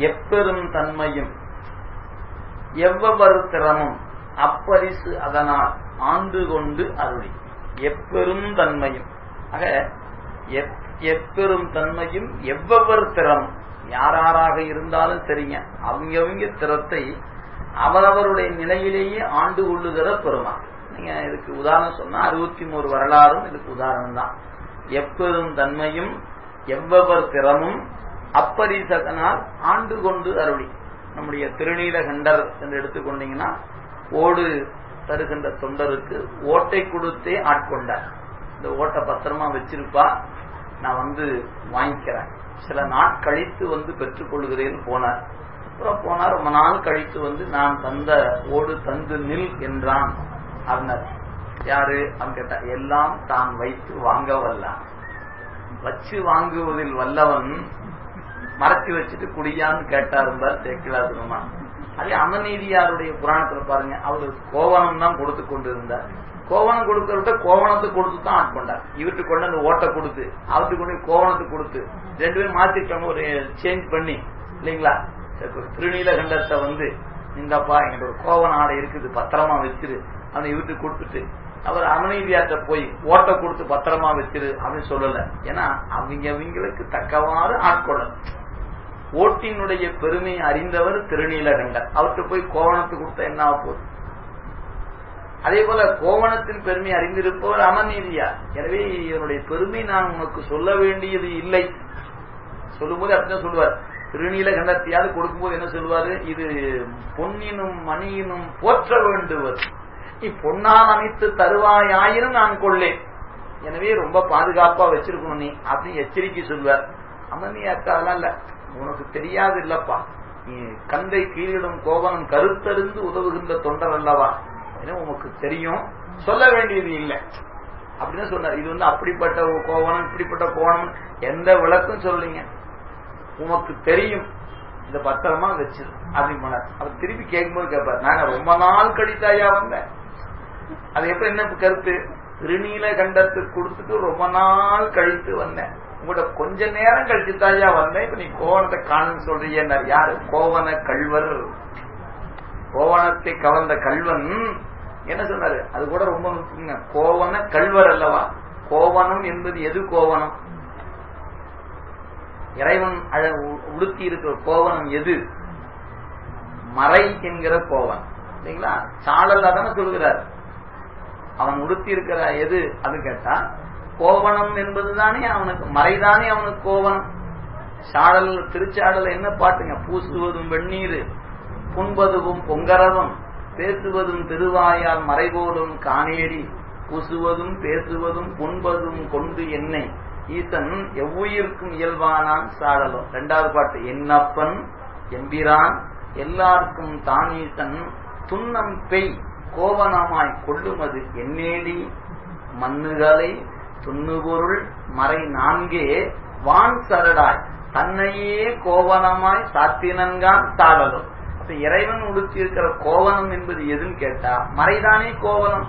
எப்பெரும் தன்மையும் எவ்வொரு திறமும் அப்பரிசு அதனால் ஆண்டு கொண்டு அருளி எப்பெரும் தன்மையும் ஆக எப்பெரும் தன்மையும் எவ்வொரு திறம் யாராராக இருந்தாலும் சரிங்க அவங்க அவங்க திறத்தை அவரவருடைய நிலையிலேயே ஆண்டு கொள்ளுகிற பெருமாள் நீங்க இதுக்கு உதாரணம் சொன்னா அறுபத்தி மூணு வரலாறும் இதுக்கு உதாரணம் தான் எப்பெரும் தன்மையும் எவ்வொரு திறமும் அப்பரிசகனால் ஆண்டு கொண்டு அருளி நம்முடைய திருநீலகண்டர் என்று எடுத்துக்கொண்டீங்கன்னா ஓடு தருகின்ற தொண்டருக்கு ஓட்டை கொடுத்தே ஆட்கொண்டார் இந்த ஓட்டை பத்திரமா வச்சிருப்பா நான் வந்து வாங்கிக்கிறேன் சில நாள் கழித்து வந்து பெற்றுக்கொள்கிறேன் போனார் அப்புறம் போனார் ரொம்ப நாள் கழித்து வந்து நான் தந்த ஓடு தந்து நில் என்றான் அர்ணர் யாரு அவன் கேட்டா எல்லாம் தான் வைத்து வாங்க வல்லான் வச்சு வாங்குவதில் வல்லவன் மறைச்சு வச்சுட்டு குடியான்னு கேட்டாருந்தார் சேக்கிலா திருமான் அதே அமநீதியாருடைய புராணத்துல பாருங்க அவரு கோவணம் தான் கொடுத்து கொண்டு இருந்தார் கோவணம் கொடுக்கறத கோவணத்தை கொடுத்து தான் ஆட்கொண்டார் இவருக்கு கொண்டு அந்த ஓட்டை கொடுத்து அவருக்கு கொண்டு கோவணத்தை கொடுத்து ரெண்டு பேரும் மாத்திட்டாங்க ஒரு சேஞ்ச் பண்ணி இல்லைங்களா திருநீலகண்டத்தை வந்து இந்தப்பா எங்கிட்ட ஒரு கோவண ஆடை இருக்குது பத்திரமா வச்சிரு அவனை இவருக்கு கொடுத்துட்டு அவர் அமநீதியாட்ட போய் ஓட்டை கொடுத்து பத்திரமா வச்சிரு அப்படின்னு சொல்லல ஏன்னா அவங்க அவங்களுக்கு தக்கவாறு ஆட்கொள்ளணும் ஓட்டினுடைய பெருமை அறிந்தவர் திருநீலகண்டர் அவர்கிட்ட போய் கோவணத்தை கொடுத்தா என்ன ஆக போகுது அதே போல கோவணத்தின் பெருமை அறிந்திருப்பவர் அமநீதியா எனவே இதனுடைய பெருமை நான் உனக்கு சொல்ல வேண்டியது இல்லை சொல்லும்போது அப்படிதான் சொல்லுவார் திருநீலகண்டத்தையாவது கொடுக்கும்போது என்ன சொல்வாரு இது பொன்னினும் மணியினும் போற்ற வேண்டுவது நீ பொன்னால் அமைத்து தருவாயாயினும் நான் கொள்ளேன் எனவே ரொம்ப பாதுகாப்பா வச்சிருக்கணும் நீ அப்படின்னு எச்சரிக்கை சொல்வார் அமனி அக்கா அதெல்லாம் இல்ல உனக்கு தெரியாது இல்லப்பா நீ கந்தை கீழிடும் கோவனம் கருத்தறிந்து உதவுகின்ற தொண்டர் அல்லவா என உனக்கு தெரியும் சொல்ல வேண்டியது இல்லை அப்படின்னு சொன்னார் இது வந்து அப்படிப்பட்ட கோவனம் இப்படிப்பட்ட கோவனம் எந்த விளக்கும் சொல்லீங்க உனக்கு தெரியும் இந்த பத்திரமா வச்சிரு அப்படின்னு போனார் அவர் திருப்பி கேட்கும்போது கேட்பார் நாங்க ரொம்ப நாள் கழித்தாயா வந்தேன் அது எப்ப என்ன கருத்து திருநீல கண்டத்துக்கு கொடுத்துட்டு ரொம்ப நாள் கழித்து வந்தேன் உங்கள்கிட்ட கொஞ்ச நேரம் கழிச்சு தாயா வந்தேன் இப்ப நீ கோவணத்தை காணுன்னு சொல்றீங்க யாரு கோவன கல்வர் கோவணத்தை கவர்ந்த கல்வன் என்ன சொன்னாரு அது கூட ரொம்ப முக்கியங்க கோவன கல்வர் அல்லவா கோவனம் என்பது எது கோவனம் இறைவன் உடுத்தி இருக்கிற கோவனம் எது மறை என்கிற கோவன் இல்லைங்களா சாளல் தானே சொல்கிறார் அவன் உடுத்தி இருக்கிற எது அது கேட்டா கோவணம் என்பதுதானே அவனுக்கு மறைதானே அவனுக்கு கோவணம் சாடல் திருச்சாடல் என்ன பாட்டுங்க பூசுவதும் வெந்நீர் புண்பதுவும் பொங்கரவும் பேசுவதும் திருவாயால் மறைபோலும் காணேடி பூசுவதும் பேசுவதும் புண்பதும் கொண்டு என்னை ஈசன் எவ்வுயிர்க்கும் இயல்பானான் சாடலும் ரெண்டாவது பாட்டு என்னப்பன் எம்பிரான் எல்லாருக்கும் தானீசன் துன்னம் பெய் கோவனமாய் கொள்ளுமது என்னேடி மண்ணுகளை துண்ணுபொருள் மறை நான்கே வான் சரடாய் தன்னையே கோவனமாய் சாத்தினன்கான் சாடலும் அப்ப இறைவன் உடுத்தி இருக்கிற கோவனம் என்பது எதுன்னு கேட்டா மறைதானே கோவனம்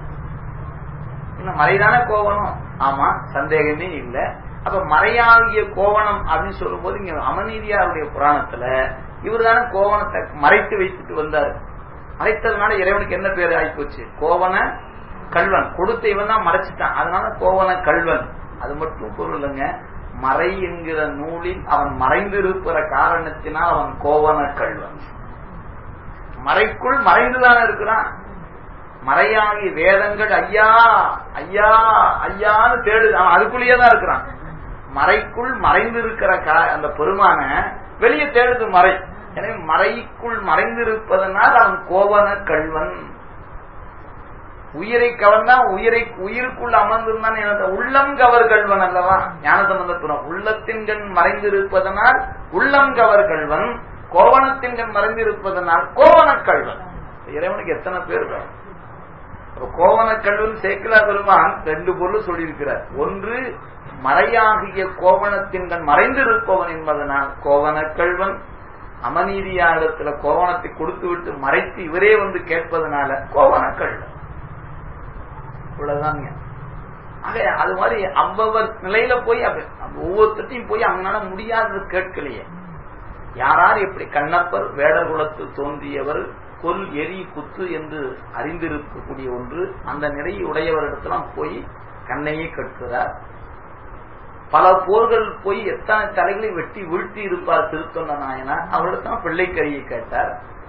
மறைதானே கோவனம் ஆமா சந்தேகமே இல்ல அப்ப மறையாகிய கோவணம் அப்படின்னு சொல்லும் போது இங்க அமநீதியாருடைய புராணத்துல இவர் தானே கோவணத்தை மறைத்து வைத்துட்டு வந்தாரு மறைத்ததுனால இறைவனுக்கு என்ன பேர் ஆயிப்போச்சு கோவன கல்வன் கொடுத்த இவன் தான் மறைச்சிட்டான் அதனால கோவன கல்வன் அது மட்டும் பொருள் இல்லைங்க மறை என்கிற நூலில் அவன் மறைந்திருக்கிற காரணத்தினால் அவன் கோவன கல்வன் மறைக்குள் மறைந்துதானே இருக்கிறான் மறையாகி வேதங்கள் ஐயா ஐயா ஐயான்னு தேடு அவன் அதுக்குள்ளேயே தான் இருக்கிறான் மறைக்குள் மறைந்து இருக்கிற அந்த பெருமான வெளியே தேடுது மறை எனவே மறைக்குள் மறைந்திருப்பதனால் அவன் கோவன கல்வன் உயிரை கவர்ந்தான் உயிரை உயிருக்குள் அமர்ந்திருந்தான் எனது உள்ளம் கவர் கல்வன் அல்லவா ஞானசம்பந்தப்புறம் உள்ளத்தின் கண் மறைந்திருப்பதனால் உள்ளம் கவர் கல்வன் கோவணத்தின் கண் மறைந்திருப்பதனால் கோவன கல்வன் இறைவனுக்கு எத்தனை பேர் கோவன கல்வன் சேக்கிலா பெருமான் ரெண்டு பொருள் சொல்லியிருக்கிறார் ஒன்று மறையாகிய கோவணத்தின் கண் மறைந்திருப்பவன் என்பதனால் கோவன கல்வன் அமநீதியாகத்துல கோவணத்தை கொடுத்து விட்டு மறைத்து இவரே வந்து கேட்பதனால கோவன கல்வன் இவ்வளவுதாங்க ஆக அது மாதிரி அவ்வவர் நிலையில போய் ஒவ்வொருத்தையும் போய் அவங்களால முடியாதது கேட்கலையே யாரார் எப்படி கண்ணப்பர் வேடர் குலத்து தோன்றியவர் கொல் எரி குத்து என்று அறிந்திருக்கக்கூடிய ஒன்று அந்த நிலையை உடையவரிடத்தெல்லாம் போய் கண்ணையே கட்டுகிறார் பல போர்கள் போய் எத்தனை தலைகளை வெட்டி வீழ்த்தி இருப்பார் திருத்தொண்ட நாயனார் அவரிடத்தான் பிள்ளைக்கரியை கேட்டார்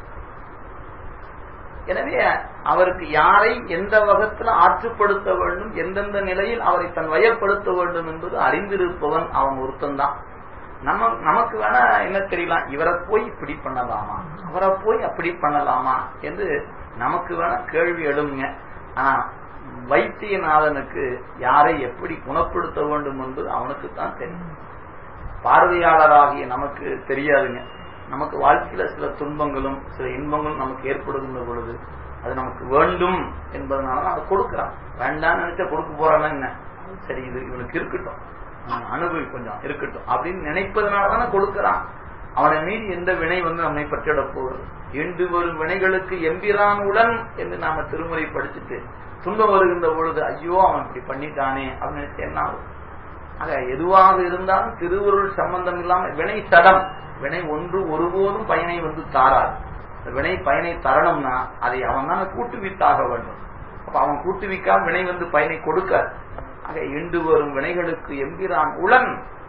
எனவே அவருக்கு யாரை எந்த வகத்தில் ஆற்றுப்படுத்த வேண்டும் எந்தெந்த நிலையில் அவரை தன் வயப்படுத்த வேண்டும் என்பது அறிந்திருப்பவன் அவன் ஒருத்தன்தான் நம்ம நமக்கு வேணா என்ன தெரியலாம் இவரை போய் இப்படி பண்ணலாமா அவரை போய் அப்படி பண்ணலாமா என்று நமக்கு வேணா கேள்வி எழுங்க ஆனா வைத்தியநாதனுக்கு யாரை எப்படி குணப்படுத்த வேண்டும் என்பது அவனுக்கு தான் தெரியும் பார்வையாளராகிய நமக்கு தெரியாதுங்க நமக்கு வாழ்க்கையில சில துன்பங்களும் சில இன்பங்களும் நமக்கு ஏற்படுகின்ற பொழுது அது நமக்கு வேண்டும் என்பதனால அதை கொடுக்கிறான் வேண்டாம்னு நினைச்சா கொடுக்க போறானா என்ன சரி இது இவனுக்கு இருக்கட்டும் அனுபவி கொஞ்சம் இருக்கட்டும் அப்படின்னு நினைப்பதனால தானே கொடுக்கிறான் அவனை மீறி எந்த வினை வந்து நம்மை பற்றிட போகுது இன்று வரும் வினைகளுக்கு எம்பிரான் உடன் என்று நாம திருமுறை படிச்சுட்டு துன்பம் வருகின்ற பொழுது ஐயோ அவன் இப்படி பண்ணிட்டானே அப்படின்னு நினைச்சு என்ன ஆகும் ஆக எதுவாக இருந்தாலும் திருவுருள் சம்பந்தம் இல்லாம வினை தடம் வினை ஒன்று ஒருபோதும் பயனை வந்து தாராது வினை பயனை தரணும்னா அதை அவன் தான் கூட்டுவித்தாக வேண்டும் அப்ப அவன் கூட்டுவிக்காம வினை வந்து பயனை கொடுக்க ஆக இண்டு வரும் வினைகளுக்கு எம்பிரான் உளன்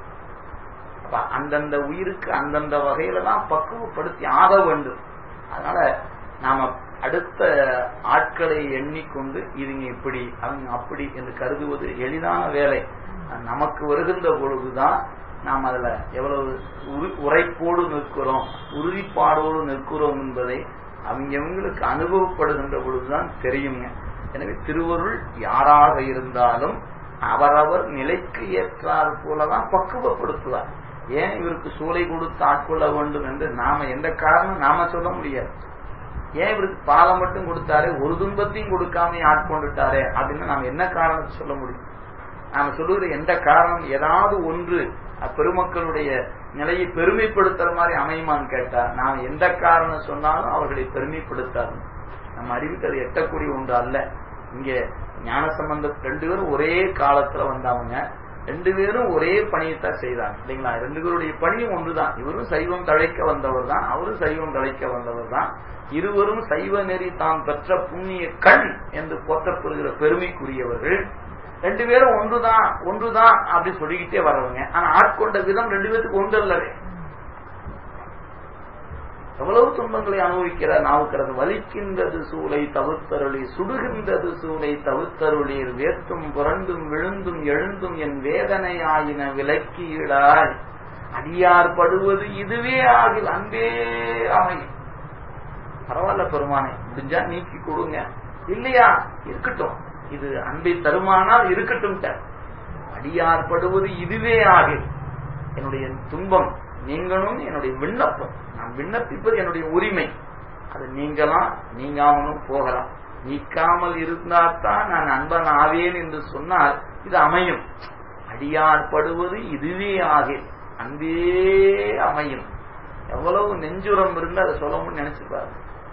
அப்ப அந்தந்த உயிருக்கு அந்தந்த வகையில தான் பக்குவப்படுத்தி ஆக வேண்டும் அதனால நாம அடுத்த ஆட்களை எண்ணிக்கொண்டு இதுங்க இப்படி அவங்க அப்படி என்று கருதுவது எளிதான வேலை நமக்கு வருகின்ற பொழுதுதான் நாம் அதுல எவ்வளவு உரைப்போடு நிற்கிறோம் உறுதிப்பாடோடு நிற்கிறோம் என்பதை அவங்கவங்களுக்கு அனுபவப்படுகின்ற பொழுதுதான் தெரியுங்க எனவே திருவருள் யாராக இருந்தாலும் அவரவர் நிலைக்கு ஏற்றார் போலதான் பக்குவப்படுத்துவார் ஏன் இவருக்கு சூளை கொடுத்து ஆட்கொள்ள வேண்டும் என்று நாம எந்த காரணம் நாம சொல்ல முடியாது ஏன் இவருக்கு பாலம் மட்டும் கொடுத்தாரு ஒரு துன்பத்தையும் கொடுக்காம ஆட்கொண்டுட்டாரே அப்படின்னு நாம என்ன காரணத்தை சொல்ல முடியும் நாம சொல்லுகிற எந்த காரணம் ஏதாவது ஒன்று பெருமக்களுடைய நிலையை பெருமைப்படுத்துற மாதிரி அமையுமான்னு கேட்டா நாம் எந்த காரணம் சொன்னாலும் அவர்களை பெருமைப்படுத்தாது நம்ம அறிவுக்கு அது எட்டக்கூடிய ஒன்று அல்ல இங்க ஞான சம்பந்த ரெண்டு பேரும் ஒரே காலத்துல வந்தவங்க ரெண்டு பேரும் ஒரே பணியைத்தான் செய்தாங்க இல்லைங்களா ரெண்டு பேருடைய பணியும் ஒன்றுதான் இவரும் சைவம் தழைக்க வந்தவர் தான் அவரும் சைவம் தழைக்க வந்தவர் தான் இருவரும் சைவ நெறி தாம் பெற்ற புண்ணிய கண் என்று போற்றப்படுகிற பெருமைக்குரியவர்கள் ரெண்டு பேரும் ஒன்றுதான் ஒன்றுதான் அப்படி சொல்லிக்கிட்டே வரவங்க ஆனா ஆட்கொண்ட விதம் ரெண்டு பேருக்கு ஒன்று அல்லவே எவ்வளவு துன்பங்களை அனுபவிக்கிற நாவுக்கிறது வலிக்கின்றது சூளை தவிர்த்தருளி சுடுகின்றது சூளை தவிர்த்தருளீர் வேர்த்தும் புரண்டும் விழுந்தும் எழுந்தும் என் வேதனையாயின விலக்கீடாய் அடியார் படுவது இதுவே ஆகில் அன்பே அமையும் பரவாயில்ல பெருமானை முடிஞ்சா நீக்கி கொடுங்க இல்லையா இருக்கட்டும் இது அன்பை தருமானால் இருக்கட்டும் அடியார் படுவது இதுவே ஆகில் என்னுடைய துன்பம் நீங்களும் என்னுடைய விண்ணப்பம் நான் விண்ணப்பிப்பது என்னுடைய உரிமை அது நீங்களாம் நீங்காமலும் போகலாம் நீக்காமல் இருந்தால்தான் நான் அன்பன் ஆவேன் என்று சொன்னால் இது அமையும் அடியார் படுவது இதுவே ஆகில் அன்பே அமையும் எவ்வளவு நெஞ்சுரம் இருந்து அதை சொல்லணும்னு நினைச்சுப்பாரு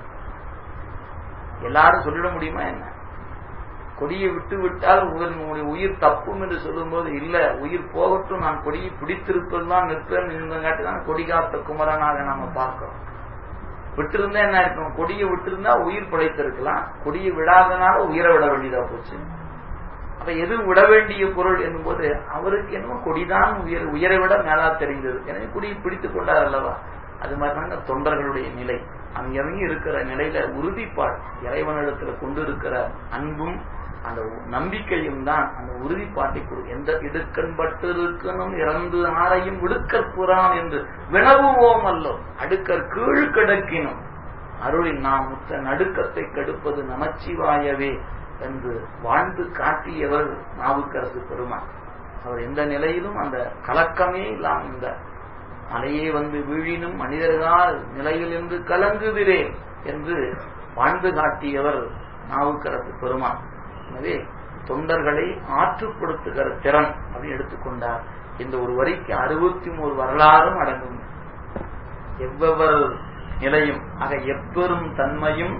எல்லாரும் சொல்லிட முடியுமா என்ன கொடியை விட்டு விட்டால் உங்களுடைய உயிர் தப்பும் என்று சொல்லும்போது இல்ல உயிர் போகட்டும் நான் கொடியை பிடித்திருப்பது தான் நிற்பேன் இருந்தங்காட்டி தான் கொடி காத்த குமரனாக நாம பார்க்கிறோம் விட்டிருந்தா என்ன இருக்கும் கொடியை விட்டிருந்தா உயிர் பிழைத்திருக்கலாம் கொடியை விடாதனால உயிரை விட வேண்டியதா போச்சு அப்ப எது விட வேண்டிய பொருள் என்னும்போது அவருக்கு என்னமோ கொடிதான் உயர் உயரை விட மேலா தெரிந்தது எனவே கொடியை பிடித்துக் கொண்டார் அல்லவா அது மாதிரிதாங்க தொண்டர்களுடைய நிலை அங்கவங்க இருக்கிற நிலையில உறுதிப்பாடு இறைவனிடத்துல கொண்டு இருக்கிற அன்பும் அந்த நம்பிக்கையும் தான் அந்த உறுதிப்பாட்டை கொடு எந்த இடுக்கண் பட்டு இருக்கணும் இறந்து ஆரையும் விடுக்கற் புறான் என்று வினவுவோம் அல்லோ அடுக்கற் கீழ் கிடக்கினும் அருளில் நாம் முத்த நடுக்கத்தை கெடுப்பது நமச்சிவாயவே என்று வாழ்ந்து காட்டியவர் நாவுக்கரசு பெருமான் அவர் எந்த நிலையிலும் அந்த கலக்கமே இல்லாமல் இந்த மலையே வந்து வீழினும் மனிதர்களால் நிலையிலிருந்து கலங்குகிறேன் என்று வாழ்ந்து காட்டியவர் நாவுக்கரசு பெருமான் எனவே தொண்டர்களை ஆற்றுப்படுத்துகிற திறன் அப்படின்னு எடுத்துக்கொண்டார் இந்த ஒரு வரிக்கு அறுபத்தி மூணு வரலாறும் அடங்கும் எவ்வொரு நிலையும் ஆக எப்பெரும் தன்மையும்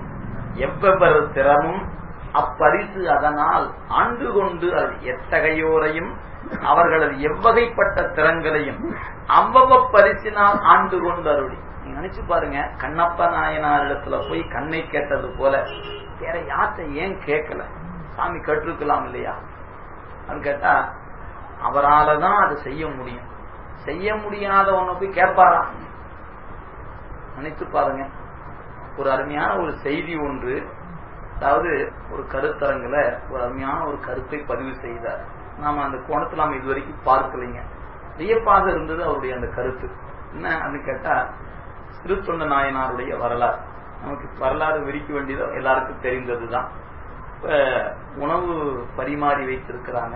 எவ்வொரு திறமும் அப்பரிசு அதனால் ஆண்டு கொண்டு அது எத்தகையோரையும் அவர்களது எவ்வகைப்பட்ட திறங்களையும் அவ்வவ பரிசினால் ஆண்டு கொண்டு அருளி நீங்க நினைச்சு பாருங்க கண்ணப்ப நாயனார் இடத்துல போய் கண்ணை கேட்டது போல வேற யார்கிட்ட ஏன் கேட்கல சாமி கேட்டிருக்கலாம் இல்லையா அப்படின்னு கேட்டா அவரால தான் அதை செய்ய முடியும் செய்ய முடியாதவனை போய் கேட்பாரா நினைத்து பாருங்க ஒரு அருமையான ஒரு செய்தி ஒன்று அதாவது ஒரு கருத்தரங்குல ஒரு அருமையான ஒரு கருத்தை பதிவு செய்தார் நாம அந்த கோணத்துல நாம இதுவரைக்கும் பார்க்கலைங்க வியப்பாக இருந்தது அவருடைய அந்த கருத்து என்ன அப்படின்னு கேட்டா திருத்தொண்ட நாயனாருடைய வரலாறு நமக்கு வரலாறு விரிக்க வேண்டியது எல்லாருக்கும் தெரிந்ததுதான் இப்ப உணவு பரிமாறி வைத்திருக்கிறாங்க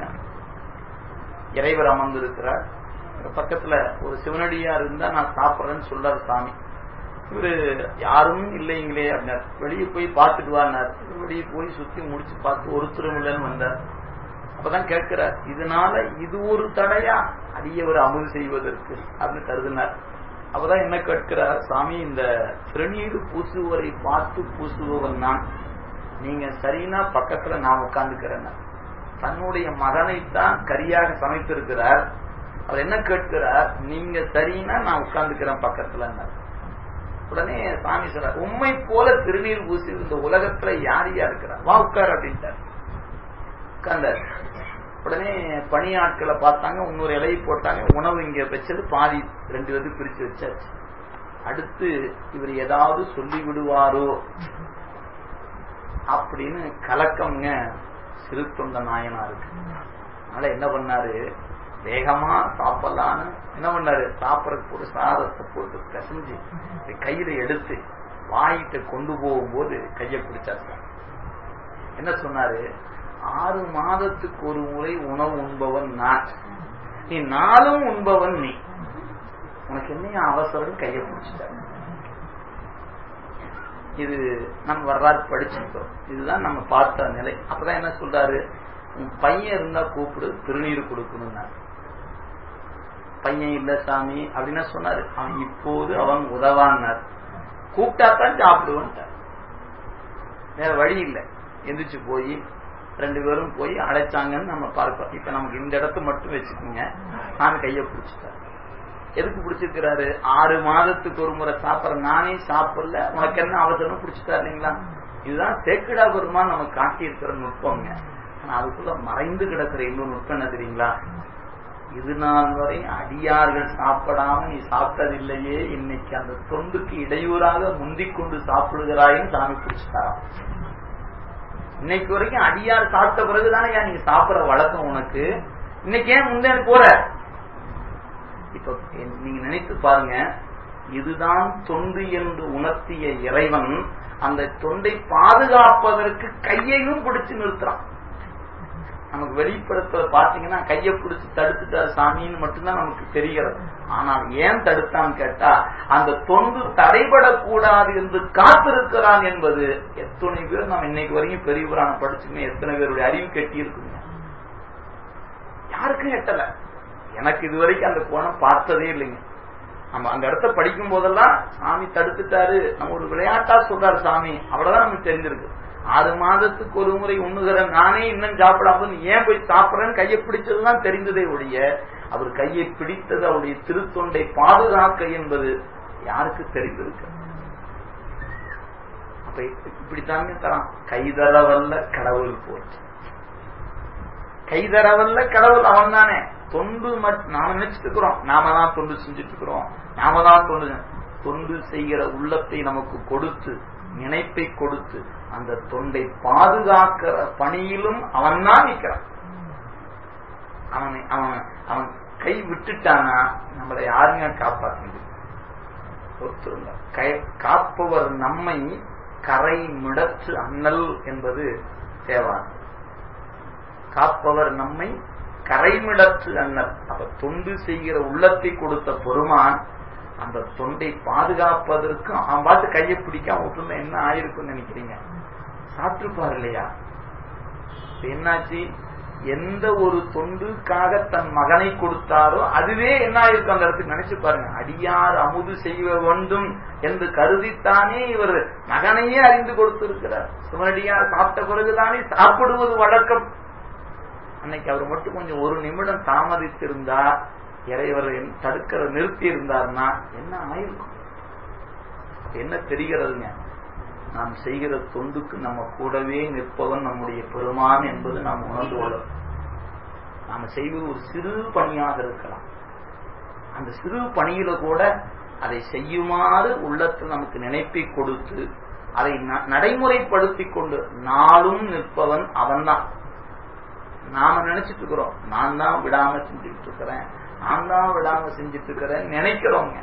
இறைவர் அமர்ந்திருக்கிறார் பக்கத்துல ஒரு சிவனடியார் இருந்தா நான் சாப்பிட்றேன்னு சொல்றாரு சாமி இவரு யாரும் இல்லைங்களே அப்படின்னார் வெளியே போய் பார்த்துட்டு வானார் வெளியே போய் சுத்தி முடிச்சு பார்த்து ஒருத்தரும் இல்லைன்னு வந்தார் அப்பதான் கேட்கிறார் இதனால இது ஒரு தடையா அடியவர் அமுது செய்வதற்கு அப்படின்னு கருதினார் அப்பதான் என்ன கேட்கிறார் சாமி இந்த திருநீர் பூசுவரை பார்த்து பூசுபவன் நான் நீங்க சரினா பக்கத்துல நான் உட்கார்ந்துக்கிறேன் தன்னுடைய மகனைத்தான் கரியாக சமைத்திருக்கிறார் அவர் என்ன கேட்கிறார் நீங்க சரினா நான் உட்கார்ந்துக்கிறேன் பக்கத்துல உடனே சாமி சொல்றார் உண்மை போல திருநீர் பூசி இந்த உலகத்துல யார் யார் இருக்கிறார் வா உட்கார் அப்படின்ட்டார் உட்கார்ந்தார் உடனே பணியாட்களை பார்த்தாங்க இன்னொரு இலையை போட்டாங்க உணவு இங்க வச்சது பாதி ரெண்டு பேருக்கு பிரிச்சு வச்சாச்சு அடுத்து இவர் ஏதாவது சொல்லி விடுவாரோ அப்படின்னு கலக்கம்ங்க சிறு தொண்ட நாயனா இருக்கு அதனால என்ன பண்ணாரு வேகமா சாப்பிடலான்னு என்ன பண்ணாரு சாப்பிடறதுக்கு போட்டு சாதத்தை போட்டு கசிஞ்சு கையில எடுத்து வாயிட்ட கொண்டு போகும்போது கையை பிடிச்சாரு என்ன சொன்னாரு ஆறு மாதத்துக்கு ஒரு முறை உணவு உண்பவன் நான் நீ நாளும் உண்பவன் நீ உனக்கு என்ன அவசரம் கையை பிடிச்சிட்டாரு இது நம்ம வரலாறு படிச்சிருக்கோம் இதுதான் நம்ம பார்த்த நிலை அப்பதான் என்ன சொல்றாரு உன் பையன் இருந்தா கூப்பிடு திருநீர் கொடுக்கணும்னாரு பையன் இல்ல சாமி அப்படின்னு சொன்னாரு அவன் இப்போது அவன் உதவான்னார் கூப்பிட்டா தான் சாப்பிடுவான்ட்டார் வேற வழி இல்லை எந்திரிச்சு போய் ரெண்டு பேரும் போய் அழைச்சாங்கன்னு நம்ம பார்க்கிறோம் இப்ப நமக்கு இந்த இடத்த மட்டும் வச்சுக்கோங்க நான் கைய பிடிச்சிட்டாரு எதுக்கு பிடிச்சிருக்கிறாரு ஆறு மாதத்துக்கு ஒரு முறை சாப்பிட்ற நானே சாப்பிடல உனக்கு என்ன அவசரம் பிடிச்சிட்டாரு இல்லைங்களா இதுதான் சேக்கிடா பெருமான் நமக்கு காட்டியிருக்கிற நுட்பங்க ஆனா அதுக்குள்ள மறைந்து கிடக்கிற இன்னொரு நுட்பம் என்ன தெரியுங்களா இது நாள் வரை அடியார்கள் சாப்பிடாம நீ சாப்பிட்டதில்லையே இன்னைக்கு அந்த தொண்டுக்கு இடையூறாக முந்திக் கொண்டு சாப்பிடுகிறாயின்னு சாமி பிடிச்சிட்டாராம் இன்னைக்கு வரைக்கும் அடியார் சாப்பிட்ட பிறகுதானே ஏன் நீங்க சாப்பிடுற வழக்கம் உனக்கு இன்னைக்கு ஏன் முந்தேன் போற இப்ப நீங்க நினைத்து பாருங்க இதுதான் தொண்டு என்று உணர்த்திய இறைவன் அந்த தொண்டை பாதுகாப்பதற்கு கையையும் பிடிச்சு நிறுத்துறான் நமக்கு வெளிப்படுத்த பாத்தீங்கன்னா கையை பிடிச்சு தடுத்துட்டாரு சாமின்னு மட்டும்தான் நமக்கு தெரிகிறது ஆனால் ஏன் தடுத்தான்னு கேட்டா அந்த தொண்டு தடைபடக்கூடாது என்று காத்திருக்கிறான் என்பது எத்தனை பேர் நம்ம இன்னைக்கு வரைக்கும் பெரிய புராணம் படிச்சுமே எத்தனை பேருடைய அறிவு கட்டி இருக்குங்க யாருக்கும் எட்டல எனக்கு இது வரைக்கும் அந்த கோணம் பார்த்ததே இல்லைங்க நம்ம அந்த இடத்த படிக்கும் போதெல்லாம் சாமி தடுத்துட்டாரு நம்ம ஒரு விளையாட்டா சொல்றாரு சாமி அவ்வளவுதான் நமக்கு தெரிஞ்சிருக்கு ஆறு மாதத்துக்கு ஒரு முறை உண்ணுகிற நானே இன்னும் சாப்பிடாம ஏன் போய் சாப்பிடறேன்னு கையை பிடிச்சதுதான் தெரிந்ததே ஒழிய அவர் கையை பிடித்தது அவருடைய திருத்தொண்டை பாதுகாக்க என்பது யாருக்கு தெரிந்திருக்கு அப்ப இப்படித்தாங்க தரான் கைதரவல்ல கடவுள் போச்சு கைதரவல்ல கடவுள் அவன் தானே தொண்டு நாம நினைச்சிட்டு இருக்கிறோம் நாம தான் தொண்டு செஞ்சுட்டு இருக்கிறோம் நாம தான் தொண்டு தொண்டு செய்கிற உள்ளத்தை நமக்கு கொடுத்து நினைப்பை கொடுத்து அந்த தொண்டை பாதுகாக்கிற பணியிலும் அவன் தான் நிற்கிறான் அவனை அவன் அவன் கை விட்டுட்டானா நம்மளை யாருங்க காப்பாற்ற ஒத்துருங்க காப்பவர் நம்மை கரை மிடற்று அண்ணல் என்பது தேவான் காப்பவர் நம்மை கரைமிடற்று அண்ணல் அப்ப தொண்டு செய்கிற உள்ளத்தை கொடுத்த பெருமான் அந்த தொண்டை பாதுகாப்பதற்கு அவன் பாட்டு கையை பிடிக்காம விட்டுருந்தா என்ன ஆயிருக்கும்னு நினைக்கிறீங்க சாப்பிட்டுப்பார் இல்லையா என்னாச்சு எந்த ஒரு தொண்டுக்காக தன் மகனை கொடுத்தாரோ அதுவே என்ன ஆயிருக்கும் அந்த இடத்துக்கு நினைச்சு பாருங்க அடியார் அமுது செய்ய வேண்டும் என்று கருதித்தானே இவர் மகனையே அறிந்து கொடுத்திருக்கிறார் சிவனடியார் சாப்பிட்ட பிறகுதானே சாப்பிடுவது வழக்கம் அன்னைக்கு அவர் மட்டும் கொஞ்சம் ஒரு நிமிடம் தாமதித்திருந்தா இறைவர் தடுக்கிற நிறுத்தி இருந்தார்னா என்ன ஆயிருக்கும் என்ன தெரிகிறதுங்க நாம் செய்கிற தொண்டுக்கு நம்ம கூடவே நிற்பவன் நம்முடைய பெருமான் என்பது நாம் உணர்ந்து கொள்ளும் நாம செய்வது ஒரு சிறு பணியாக இருக்கலாம் அந்த சிறு பணியில கூட அதை செய்யுமாறு உள்ளத்தில் நமக்கு நினைப்பை கொடுத்து அதை நடைமுறைப்படுத்தி கொண்டு நாளும் நிற்பவன் அவன்தான் நாம நினைச்சிட்டு இருக்கிறோம் நான் தான் விடாம செஞ்சுட்டு இருக்கிறேன் நான் தான் விடாம செஞ்சுட்டு இருக்கிறேன் நினைக்கிறோங்க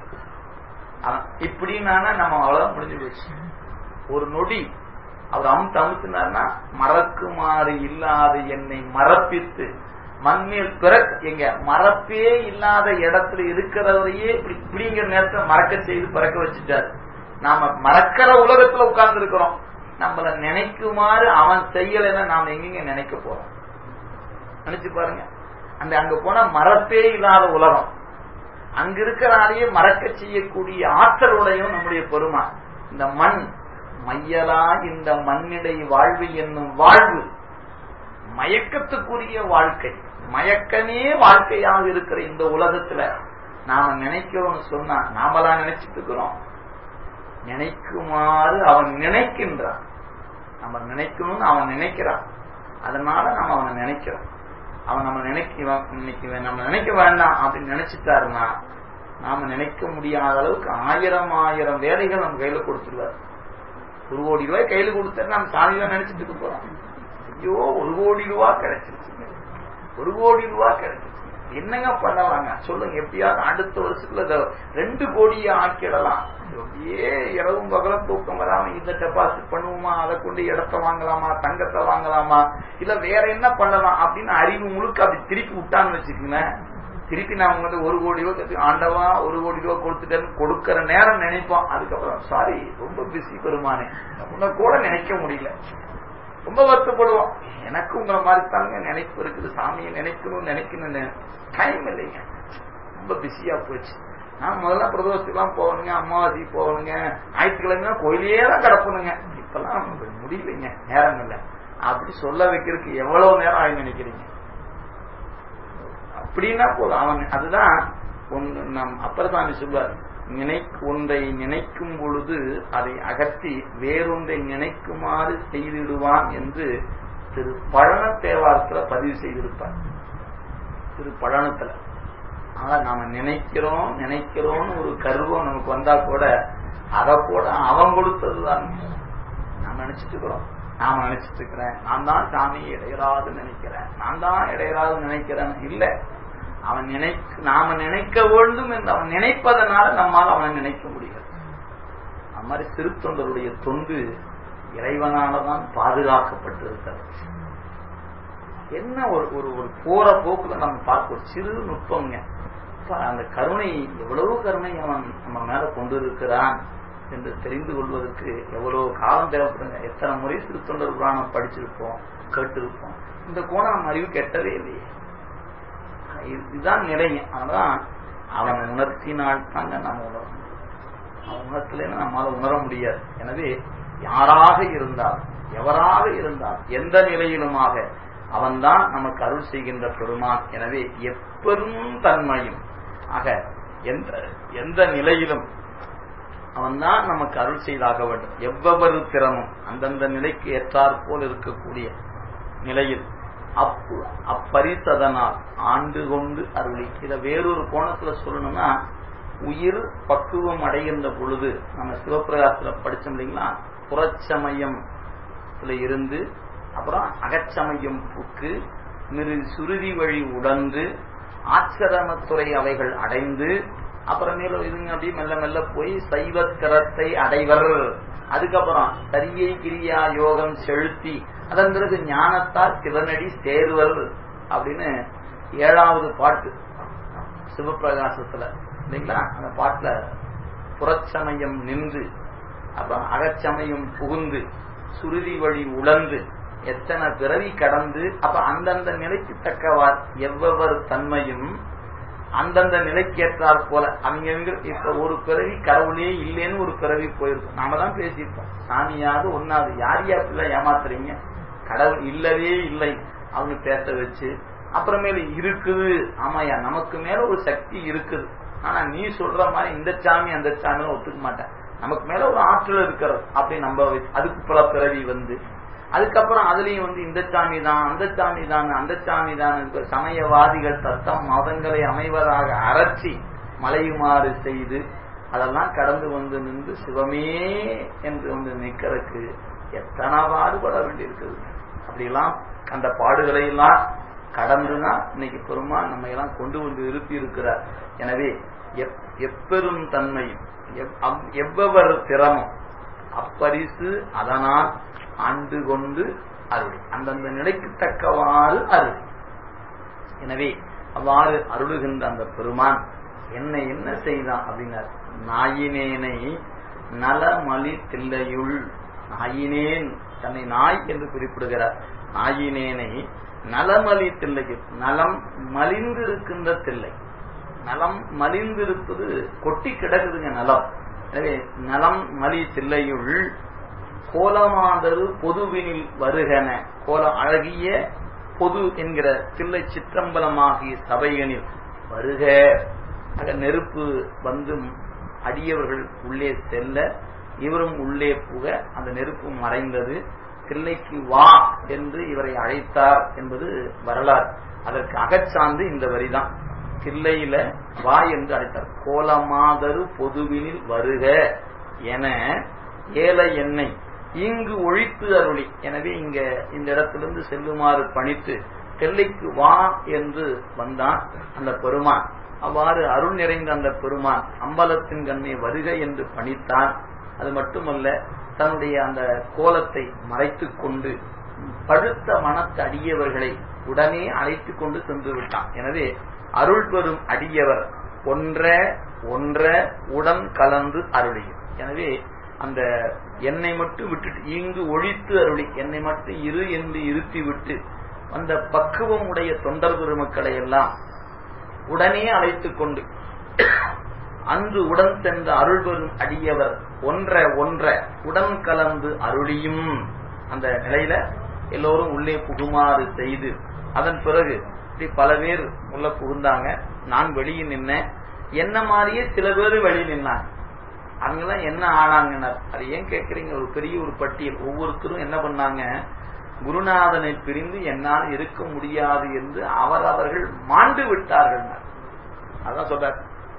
இப்படின்னா நம்ம அவ்வளவு முடிஞ்சு போச்சு ஒரு நொடி அவர் அம் தமுத்தினார்னா மறக்குமாறு இல்லாத என்னை மறப்பித்து மண்ணில் பிறக்க எங்க மறப்பே இல்லாத இடத்துல இருக்கிறவரையே இப்படி இப்படிங்கிற நேரத்தில் மறக்க செய்து பிறக்க வச்சுட்டாரு நாம மறக்கிற உலகத்துல உட்கார்ந்து இருக்கிறோம் நம்மள நினைக்குமாறு அவன் செய்யலைன்னா நாம எங்கெங்க நினைக்க போறோம் நினைச்சு பாருங்க அந்த அங்க போனா மறப்பே இல்லாத உலகம் அங்க இருக்கிறாலேயே மறக்க செய்யக்கூடிய ஆற்றலுடையும் நம்முடைய பெருமா இந்த மண் மையலா இந்த மண்ணிடை வாழ்வு என்னும் வாழ்வு மயக்கத்துக்குரிய வாழ்க்கை மயக்கமே வாழ்க்கையாக இருக்கிற இந்த உலகத்துல நாம நினைக்கிறோம்னு சொன்னா நாமலாம் நினைச்சிட்டு இருக்கிறோம் நினைக்குமாறு அவன் நினைக்கின்றான் நம்ம நினைக்கணும்னு அவன் நினைக்கிறான் அதனால நம்ம அவனை நினைக்கிறோம் அவன் நம்ம நினைக்க இன்னைக்கு நம்ம நினைக்க வேண்டாம் அப்படின்னு நினைச்சிட்டாருன்னா நாம நினைக்க முடியாத அளவுக்கு ஆயிரம் ஆயிரம் வேலைகள் நம்ம கையில கொடுத்துருவாரு ஒரு கோடி ரூபாய் கையில கொடுத்தா நம்ம சாமிதான் நினைச்சிட்டு இருக்க போறோம் ஐயோ ஒரு கோடி ரூபாய் கிடைச்சிருச்சுங்க ஒரு கோடி ரூபாய் கிடைச்சிருச்சு என்னங்க பண்ணலாங்க சொல்லுங்க எப்படியாவது அடுத்த வருஷத்துல ரெண்டு கோடியை ஆக்கிடலாம் அப்படியே இரவும் பகலும் தூக்கம் வராம இந்த டெபாசிட் பண்ணுவோமா அதை கொண்டு இடத்த வாங்கலாமா தங்கத்தை வாங்கலாமா இல்ல வேற என்ன பண்ணலாம் அப்படின்னு அறிவு முழுக்க அப்படி திருப்பி விட்டான்னு வச்சுக்கோங்களேன் திருப்பி நாம வந்து ஒரு கோடி ரூபாய் ஆண்டவா ஒரு கோடி ரூபாய் கொடுத்துட்டேன்னு கொடுக்கற நேரம் நினைப்போம் அதுக்கப்புறம் சாரி ரொம்ப பிஸி பெருமானே உன்னை கூட நினைக்க முடியல ரொம்ப வருத்தப்படுவோம் எனக்கு உங்களை மாதிரி தாங்க நினைப்பு இருக்குது சாமியை நினைக்கணும் நினைக்கணும்னு டைம் இல்லைங்க ரொம்ப பிஸியா போச்சு நான் முதல்ல பிரதோஷத்துக்குலாம் போகணுங்க அமாவாசை போகணுங்க ஞாயிற்றுக்கிழமை கோயிலே தான் கிடப்பணுங்க இப்பெல்லாம் நமக்கு முடியலைங்க நேரம் இல்லை அப்படி சொல்ல வைக்கிறதுக்கு எவ்வளவு நேரம் ஆகி நினைக்கிறீங்க அப்படின்னா போதும் அவன் அதுதான் நம் அப்பரசாமி சொல்வார் நினை ஒன்றை நினைக்கும் பொழுது அதை அகற்றி வேறொன்றை நினைக்குமாறு செய்திடுவான் என்று திரு பழன தேவாரத்துல பதிவு செய்திருப்பார் திரு பழனத்துல ஆனா நாம நினைக்கிறோம் நினைக்கிறோம்னு ஒரு கர்வம் நமக்கு வந்தா கூட அதை கூட அவன் கொடுத்ததுதான் நான் நினைச்சிட்டு இருக்கிறோம் நாம நினைச்சிட்டு இருக்கிறேன் நான் தான் சாமி இடையராது நினைக்கிறேன் நான் தான் இடையராது நினைக்கிறேன் இல்ல அவன் நினைக்க நாம நினைக்க வேண்டும் என்று அவன் நினைப்பதனால நம்மால் அவனை நினைக்க முடியாது அது மாதிரி திருத்தொண்டருடைய தொண்டு இறைவனாலதான் பாதுகாக்கப்பட்டிருக்கிறது என்ன ஒரு ஒரு ஒரு போற போக்குல நம்ம பார்க்க ஒரு சிறு நுட்பங்க அந்த கருணை எவ்வளவு கருணை அவன் நம்ம மேல கொண்டு இருக்கிறான் என்று தெரிந்து கொள்வதற்கு எவ்வளவு காலம் தேவைப்படுங்க எத்தனை முறை திருத்தொண்டர் புராணம் படிச்சிருப்போம் கேட்டிருப்போம் இந்த கோணம் நம்ம அறிவு கெட்டதே இல்லையே இதுதான் நிலைங்க அதான் அவன் உணர்த்தினால் தாங்க நம்ம உணரணும் அவன் உணர்த்தலைன்னு நம்மால உணர முடியாது எனவே யாராக இருந்தால் எவராக இருந்தால் எந்த நிலையிலுமாக அவன்தான் நமக்கு அருள் செய்கின்ற பெருமான் எனவே எப்பெரும் தன்மையும் ஆக எந்த எந்த நிலையிலும் அவன்தான் நமக்கு அருள் செய்தாக வேண்டும் எவ்வொரு திறமும் அந்தந்த நிலைக்கு ஏற்றாற் போல் இருக்கக்கூடிய நிலையில் அப்பு அப்பரிசதனால் ஆண்டு கொண்டு அருளி இதை வேறொரு கோணத்துல சொல்லணும்னா உயிர் பக்குவம் அடைகின்ற பொழுது நம்ம சிவபிரகாசத்துல படிச்சோம் இல்லைங்களா புறச்சமயம் இருந்து அப்புறம் அகச்சமயம் புக்கு மிரு சுருதி வழி உடந்து ஆச்சரணத்துறை அவைகள் அடைந்து அப்புறமேலும் இதுங்க அப்படியே மெல்ல மெல்ல போய் சைவக்கரத்தை அடைவர் அதுக்கப்புறம் சரியை கிரியா யோகம் செலுத்தி அதன் பிறகு ஞானத்தால் சிவனடி சேர்வர் அப்படின்னு ஏழாவது பாட்டு சிவபிரகாசத்துல இல்லைங்களா அந்த பாட்டுல புறச்சமயம் நின்று அப்புறம் அகச்சமயம் புகுந்து சுருதி வழி உழந்து எத்தனை பிறவி கடந்து அப்ப அந்தந்த நிலைக்கு தக்கவார் எவ்வொரு தன்மையும் அந்தந்த நிலைக்கேற்றார் போல அவங்க இப்ப ஒரு பிறவி கடவுளே இல்லைன்னு ஒரு பிறவி போயிருக்கும் நாம தான் பேசியிருப்போம் சாமியாது ஒன்னாது யார் யாருக்குள்ள ஏமாத்துறீங்க கடவுள் இல்லவே இல்லை அவங்க பேச வச்சு அப்புறமேல இருக்குது ஆமாயா நமக்கு மேல ஒரு சக்தி இருக்குது ஆனா நீ சொல்ற மாதிரி இந்த சாமி அந்த சாமி ஒத்துக்க மாட்டேன் நமக்கு மேல ஒரு ஆற்றல் இருக்கிறது அப்படி நம்ப அதுக்கு பல பிறவி வந்து அதுக்கப்புறம் அதுலயும் வந்து இந்த சாமி தான் அந்த சாமி தான் அந்த சாமி தான் சமயவாதிகள் தத்தம் மதங்களை அமைவதாக அரற்றி மலையுமாறு செய்து அதெல்லாம் கடந்து வந்து நின்று சிவமே என்று வந்து நிக்கிறதுக்கு எத்தனை பாடுபட வேண்டியிருக்குது அப்படிலாம் அந்த பாடுகளை எல்லாம் கடந்துதான் இன்னைக்கு பெருமான் நம்ம எல்லாம் கொண்டு வந்து இருப்பி இருக்கிறார் எனவே எப்பெரும் தன்மையும் எவ்வவர் திறமும் அப்பரிசு அதனால் ஆண்டு கொண்டு அருள் அந்தந்த நிலைக்கு தக்கவாறு அருள் எனவே அவ்வாறு அருளுகின்ற அந்த பெருமான் என்ன என்ன செய்தான் அப்படின்னார் நாயினேனை நலமலி தில்லையுள் நாயினேன் தன்னை நாய் என்று குறிப்பிடுகிறார் நாயினேனை நலமலி தில்லையுள் நலம் மலிந்திருக்கின்ற தில்லை நலம் மலிந்திருப்பது கொட்டி கிடக்குதுங்க நலம் எனவே நலம் மலி தில்லையுள் கோலமாதரு பொதுவினில் வருகன கோலம் அழகிய பொது என்கிற தில்லை சிற்றம்பலமாகிய சபையனில் வருக அக நெருப்பு வந்து அடியவர்கள் உள்ளே செல்ல இவரும் உள்ளே புக அந்த நெருப்பு மறைந்தது தில்லைக்கு வா என்று இவரை அழைத்தார் என்பது வரலாறு அதற்கு அகச்சார்ந்து இந்த வரிதான் தில்லையில வா என்று அழைத்தார் கோலமாதரு பொதுவினில் வருக என ஏல எண்ணெய் இங்கு ஒழித்து அருளி எனவே இங்க இந்த இடத்திலிருந்து செல்லுமாறு பணித்து தெல்லைக்கு வா என்று வந்தான் அந்த பெருமான் அவ்வாறு அருள் நிறைந்த அந்த பெருமான் அம்பலத்தின் கண்ணை வருக என்று பணித்தான் அது மட்டுமல்ல தன்னுடைய அந்த கோலத்தை மறைத்து கொண்டு பழுத்த மனத்து அடியவர்களை உடனே அழைத்து கொண்டு சென்று விட்டான் எனவே அருள் பெறும் அடியவர் ஒன்ற ஒன்ற உடன் கலந்து அருளியும் எனவே அந்த என்னை மட்டும் விட்டுட்டு இங்கு ஒழித்து அருளி என்னை மட்டும் இரு என்று இருத்தி விட்டு அந்த பக்குவம் உடைய தொண்டர் பெருமக்களை எல்லாம் உடனே அழைத்துக் கொண்டு அன்று உடன் சென்ற அருள் பெறும் அடியவர் ஒன்ற ஒன்ற உடன் கலந்து அருளியும் அந்த நிலையில எல்லோரும் உள்ளே புகுமாறு செய்து அதன் பிறகு இப்படி பல பேர் உள்ள புகுந்தாங்க நான் வெளியே நின்னேன் என்ன மாதிரியே சில பேர் வெளியே நின்னாங்க அவங்கெல்லாம் என்ன ஆனாங்கன்னார் அது ஏன் கேட்கறீங்க ஒரு பெரிய ஒரு பட்டியல் ஒவ்வொருத்தரும் என்ன பண்ணாங்க குருநாதனை பிரிந்து என்னால் இருக்க முடியாது என்று அவர் அவர்கள் மாண்டு விட்டார்கள் அதான் சொல்றார்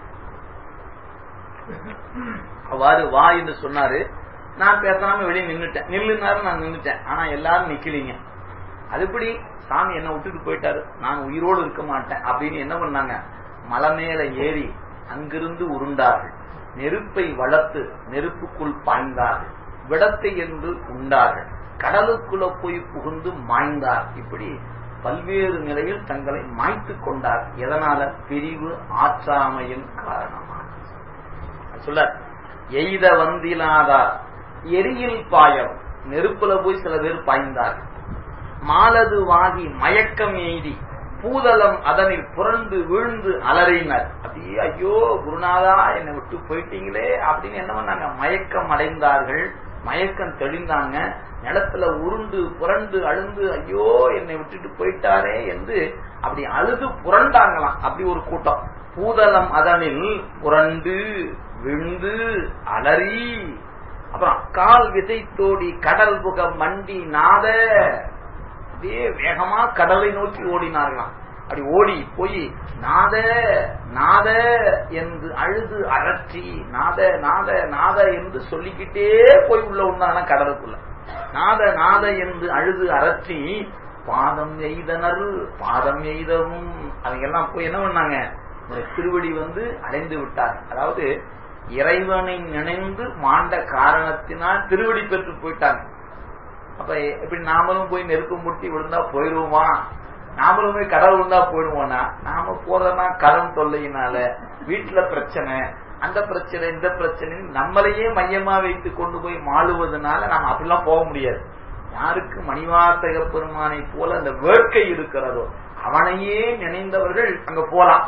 அவ்வாறு வா என்று சொன்னாரு நான் பேசாம வெளியே நின்னுட்டேன் நில்லுனாரு நான் நின்னுட்டேன் ஆனா எல்லாரும் நிக்கலீங்க அதுபடி சாமி என்ன விட்டுட்டு போயிட்டாரு நான் உயிரோடு இருக்க மாட்டேன் அப்படின்னு என்ன பண்ணாங்க மலை மேல ஏறி அங்கிருந்து உருண்டார்கள் நெருப்பை வளர்த்து நெருப்புக்குள் பாய்ந்தார்கள் விடத்தை என்று உண்டார்கள் கடலுக்குள்ள போய் புகுந்து மாய்ந்தார் இப்படி பல்வேறு நிலையில் தங்களை மாய்த்து கொண்டார் எதனால பிரிவு ஆற்றாமையின் காரணமாக சொல்ல எய்த வந்திலாதார் எரியில் பாயம் நெருப்புல போய் சில பேர் பாய்ந்தார் மாலது வாகி மயக்கம் எய்தி பூதளம் அதனில் புரண்டு வீழ்ந்து அலறினர் அப்படியே ஐயோ குருநாதா என்னை விட்டு போயிட்டீங்களே அப்படின்னு என்ன பண்ணாங்க மயக்கம் அடைந்தார்கள் மயக்கம் தெளிந்தாங்க நிலத்துல உருண்டு புரண்டு அழுந்து ஐயோ என்னை விட்டுட்டு போயிட்டாரே என்று அப்படி அழுது புரண்டாங்களாம் அப்படி ஒரு கூட்டம் பூதளம் அதனில் புரண்டு விழுந்து அலறி அப்புறம் கால் விசை தோடி கடல் புக மண்டி நாத அப்படியே வேகமா கடலை நோக்கி ஓடினார்களாம் அப்படி ஓடி போய் நாத நாத என்று அழுது அரற்றி நாத நாத நாத என்று சொல்லிக்கிட்டே போய் உள்ள உண்டான கடலுக்குள்ள நாத நாத என்று அழுது அரற்றி பாதம் எய்தனர் பாதம் எய்தவும் அவங்க போய் என்ன பண்ணாங்க திருவடி வந்து அடைந்து விட்டார் அதாவது இறைவனை நினைந்து மாண்ட காரணத்தினால் திருவடி பெற்று போயிட்டாங்க அப்ப எப்படி நாமளும் போய் நெருப்பு முட்டி விழுந்தா போயிருவோமா நாமளும் போய் கடல் விழுந்தா போயிடுவோம்னா நாம போறதுனா கடன் தொல்லையினால வீட்டுல பிரச்சனை அந்த பிரச்சனை இந்த பிரச்சனை நம்மளையே மையமா வைத்து கொண்டு போய் மாளுவதனால நாம அப்படிலாம் போக முடியாது யாருக்கு மணிவாசக பெருமானை போல அந்த வேட்கை இருக்கிறதோ அவனையே நினைந்தவர்கள் அங்க போலாம்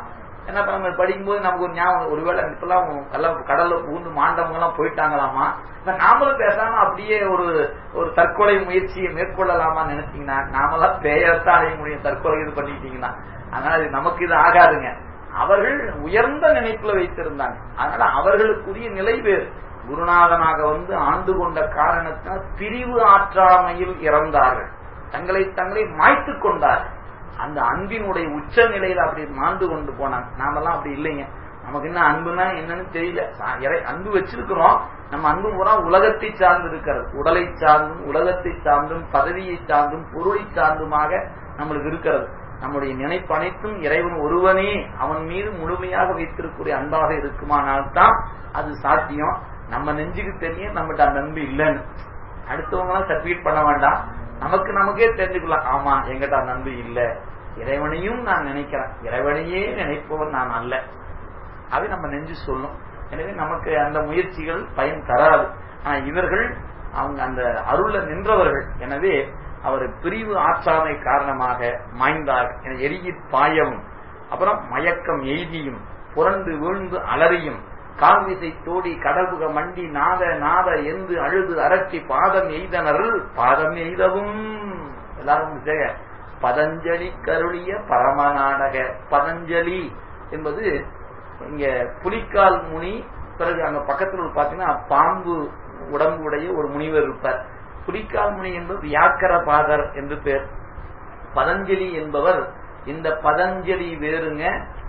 ஏன்னா இப்ப நம்ம படிக்கும்போது நமக்கு ஒரு ஞாபகம் ஒருவேளை இப்பெல்லாம் கல்ல கடல்ல பூந்து மாண்டவங்க எல்லாம் போயிட்டாங்களாமா இப்ப நாமளும் பேசாம அப்படியே ஒரு ஒரு தற்கொலை முயற்சியை மேற்கொள்ளலாமா நினைச்சீங்கன்னா நாமெல்லாம் பேயத்தான் அடைய முடியும் தற்கொலை இது பண்ணிட்டீங்கன்னா அதனால இது நமக்கு இது ஆகாதுங்க அவர்கள் உயர்ந்த நினைப்புல வைத்திருந்தாங்க அதனால அவர்களுக்குரிய நிலை வேறு குருநாதனாக வந்து ஆண்டு கொண்ட காரணத்தினால் பிரிவு ஆற்றாமையில் இறந்தார்கள் தங்களை தங்களை மாய்த்து கொண்டார்கள் அந்த அன்பினுடைய உச்ச நிலையில அப்படி மாண்டு கொண்டு போனாங்க நாமெல்லாம் அப்படி இல்லைங்க நமக்கு என்ன அன்புனா என்னன்னு தெரியல சா- இறை அன்பு வச்சிருக்கிறோம் நம்ம அன்பு பூரா உலகத்தை சார்ந்து இருக்கிறது உடலை சார்ந்தும் உலகத்தை சார்ந்தும் பதவியை சார்ந்தும் பொருளை சார்ந்துமாக நம்மளுக்கு இருக்கிறது நம்முடைய நினைப்பு அனைத்தும் இறைவன் ஒருவனே அவன் மீது முழுமையாக வைத்திருக்கிற அன்பாக இருக்குமானால் தான் அது சாத்தியம் நம்ம நெஞ்சுக்கு தெரியும் நம்மகிட்ட அந்த அன்பு இல்லைன்னு அடுத்தவங்க எல்லாம் சர்டிபிகேட் பண்ண வேண்டாம் நமக்கு நமக்கே தெரிஞ்சுக்கலாம் ஆமா எங்கிட்ட அந்த அன்பு இல்ல இறைவனையும் நான் நினைக்கிறேன் இறைவனையே நினைப்பவன் நான் அல்ல அது நம்ம நெஞ்சு சொல்லும் எனவே நமக்கு அந்த முயற்சிகள் பயன் தராது ஆனா இவர்கள் அவங்க அந்த அருள நின்றவர்கள் எனவே அவர் பிரிவு ஆற்றாமை காரணமாக மாய்ந்தார்கள் என எரியிற் பாயவும் அப்புறம் மயக்கம் எய்தியும் புரண்டு வீழ்ந்து அலறியும் கால்விசை தோடி கடவுக மண்டி நாத நாத எந்து அழுது அரட்டி பாதம் எய்தனர் பாதம் எய்தவும் எல்லாரும் செய்ய பதஞ்சலி கருளிய பரமநாடக பதஞ்சலி என்பது இங்க புலிக்கால் முனி பிறகு அங்க பக்கத்துல பாத்தீங்கன்னா பாம்பு உடம்பு உடைய ஒரு முனிவர் இருப்பார் புலிக்கால் முனி என்பது வியாக்கர பாதர் என்று பேர் பதஞ்சலி என்பவர் இந்த பதஞ்சலி வேறுங்க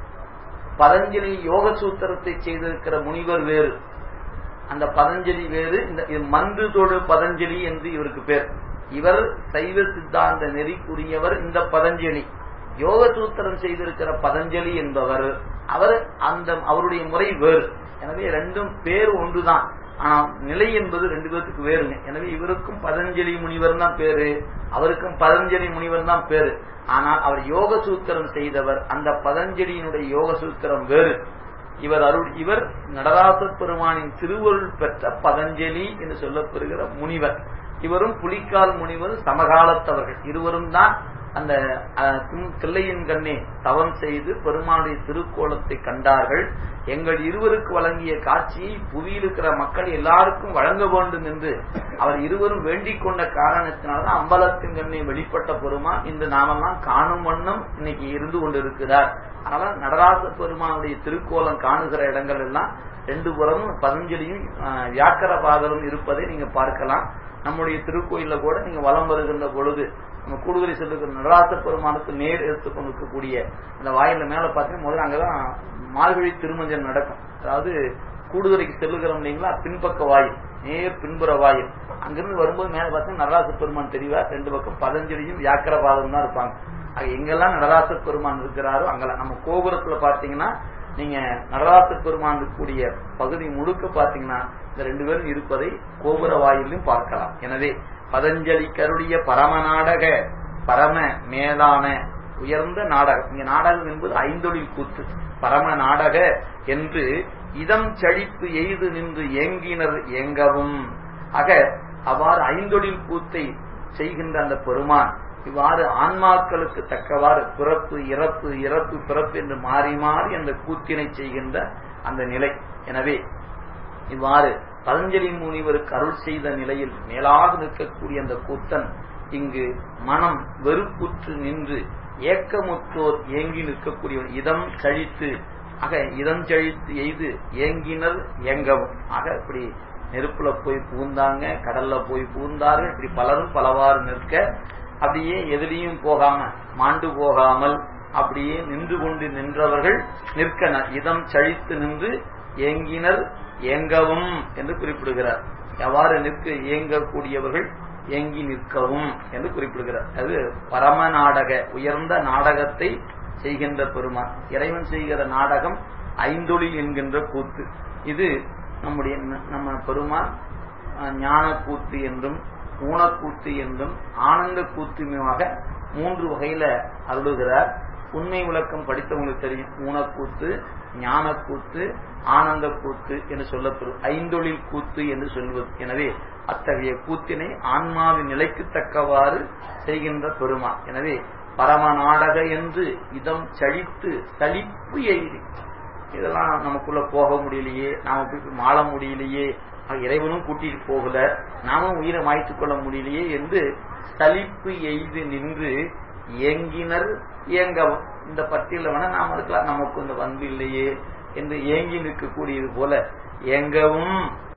பதஞ்சலி யோக சூத்திரத்தை செய்திருக்கிற முனிவர் வேறு அந்த பதஞ்சலி வேறு இந்த இது மந்து தொழு பதஞ்சலி என்று இவருக்கு பேர் இவர் சைவ சித்தாந்த நெறிக்குரியவர் இந்த பதஞ்சலி யோக சூத்திரம் செய்திருக்கிற பதஞ்சலி என்பவர் அவர் அந்த அவருடைய முறை வேறு எனவே ரெண்டும் பேர் ஒன்றுதான் ஆனா நிலை என்பது ரெண்டு பேருக்கு வேறுங்க எனவே இவருக்கும் பதஞ்சலி முனிவர் தான் பேரு அவருக்கும் பதஞ்சலி முனிவர் தான் பேரு ஆனால் அவர் யோக சூத்திரம் செய்தவர் அந்த பதஞ்சலியினுடைய யோக சூத்திரம் வேறு இவர் அருள் இவர் நடராச பெருமானின் திருவருள் பெற்ற பதஞ்சலி என்று சொல்லப்பெறுகிற முனிவர் இவரும் புலிக்கால் முனிவர் சமகாலத்தவர்கள் இருவரும் தான் அந்த அஹ், திம்- தில்லையின் கண்ணே தவம் செய்து பெருமானுடைய திருக்கோலத்தை கண்டார்கள் எங்கள் இருவருக்கு வழங்கிய காட்சியை புவியில் இருக்கிற மக்கள் எல்லாருக்கும் வழங்க வேண்டும் என்று அவர் இருவரும் வேண்டிக் கொண்ட காரணத்தினால்தான் அம்பலத்தின் கண்ணே வெளிப்பட்ட பெருமான் இன்று நாமெல்லாம் காணும் வண்ணம் இன்னைக்கு இருந்து கொண்டிருக்கிறார் அதனால நடராச பெருமானுடைய திருக்கோலம் காணுகிற இடங்கள் எல்லாம் ரெண்டு புறமும் பதஞ்சலியும் அஹ், வியாக்கர பாதலும் இருப்பதை நீங்க பார்க்கலாம் நம்முடைய திருக்கோயில்ல கூட நீங்க வலம் வருகின்ற பொழுது நம்ம கூடுதலை செல்லுகிற நடராச பெருமானுக்கு நேர் எடுத்து கொண்டிருக்கக்கூடிய அந்த வாயில மேல பார்த்தீங்கன்னா முதல்ல அங்கதான் மார்கழி திருமஞ்சன் நடக்கும் அதாவது கூடுதுறைக்கு செல்லுகிறோம் இல்லைங்களா பின்பக்க வாயில் நேர் பின்புற வாயில் அங்கிருந்து வரும்போது மேல பார்த்தீங்கன்னா நடராச பெருமான் தெரிவார் ரெண்டு பக்கம் பதஞ்சலியும் வியாக்கர பாதம் தான் இருப்பாங்க ஆக எங்கெல்லாம் நடராச பெருமான் இருக்கிறாரோ அங்கெல்லாம் நம்ம கோபுரத்துல பாத்தீங்கன்னா நீங்க நடராச பெருமான் இருக்கக்கூடிய பகுதி முழுக்க பாத்தீங்கன்னா இந்த ரெண்டு பேரும் இருப்பதை கோபுர வாயிலும் பார்க்கலாம் எனவே பதஞ்சலி கருடைய பரம நாடக பரம மேலான உயர்ந்த நாடகம் இங்க நாடகம் என்பது ஐந்தொழில் கூத்து பரம நாடக என்று இதம் செழிப்பு எய்து நின்று ஏங்கினர் ஏங்கவும் ஆக அவ்வாறு ஐந்தொழில் கூத்தை செய்கின்ற அந்த பெருமான் இவ்வாறு ஆன்மாக்களுக்கு தக்கவாறு பிறப்பு இறப்பு இறப்பு பிறப்பு என்று மாறி மாறி அந்த கூத்தினை செய்கின்ற அந்த நிலை எனவே இவ்வாறு பதஞ்சலி முனிவருக்கு அருள் செய்த நிலையில் மேலாக நிற்கக்கூடிய அந்த கூத்தன் இங்கு மனம் வெறுப்புற்று நின்று ஏக்கமுற்றோர் ஏங்கி நிற்கக்கூடியவன் இதம் கழித்து ஆக இதம் செழித்து எய்து ஏங்கினர் ஏங்கவும் ஆக இப்படி நெருப்புல போய் பூந்தாங்க கடல்ல போய் பூந்தார்கள் இப்படி பலரும் பலவாறு நிற்க அப்படியே எதிலையும் போகாம மாண்டு போகாமல் அப்படியே நின்று கொண்டு நின்றவர்கள் நிற்கனர் இதம் சழித்து நின்று ஏங்கினர் ஏங்கவும் என்று குறிப்பிடுகிறார் எவ்வாறு நிற்க இயங்கக்கூடியவர்கள் ஏங்கி நிற்கவும் என்று குறிப்பிடுகிறார் அது பரம நாடக உயர்ந்த நாடகத்தை செய்கின்ற பெருமான் இறைவன் செய்கிற நாடகம் ஐந்தொழில் என்கின்ற கூத்து இது நம்முடைய நம்ம பெருமான் அஹ், ஞான கூத்து என்றும் ஊனக்கூத்து என்றும் ஆனந்த கூத்துமாக மூன்று வகையில அருளுகிறார் உண்மை விளக்கம் படித்தவங்களுக்கு தெரியும் ஊனக்கூத்து ஞானக்கூத்து ஆனந்த கூத்து என்று சொல்லப்பெறும் ஐந்தொழில் கூத்து என்று சொல்வது எனவே அத்தகைய கூத்தினை ஆன்மாவின் நிலைக்கு தக்கவாறு செய்கின்ற பெருமான் எனவே பரம நாடக என்று இதம் சலித்து சலிப்பு எய்தி இதெல்லாம் நமக்குள்ள போக முடியலையே நாம போய் மாள முடியலையே இறைவனும் கூட்டிட்டு போகல நாமும் உயிரை மாய்த்துக் கொள்ள முடியலையே என்று சலிப்பு எய்து நின்று ஏங்கினர் ஏங்க இந்த பட்டியல வேணா நாம இருக்கலாம் நமக்கு இந்த வந்து இல்லையே என்று ஏங்கி நிற்கக்கூடியது போல ஏங்கவும்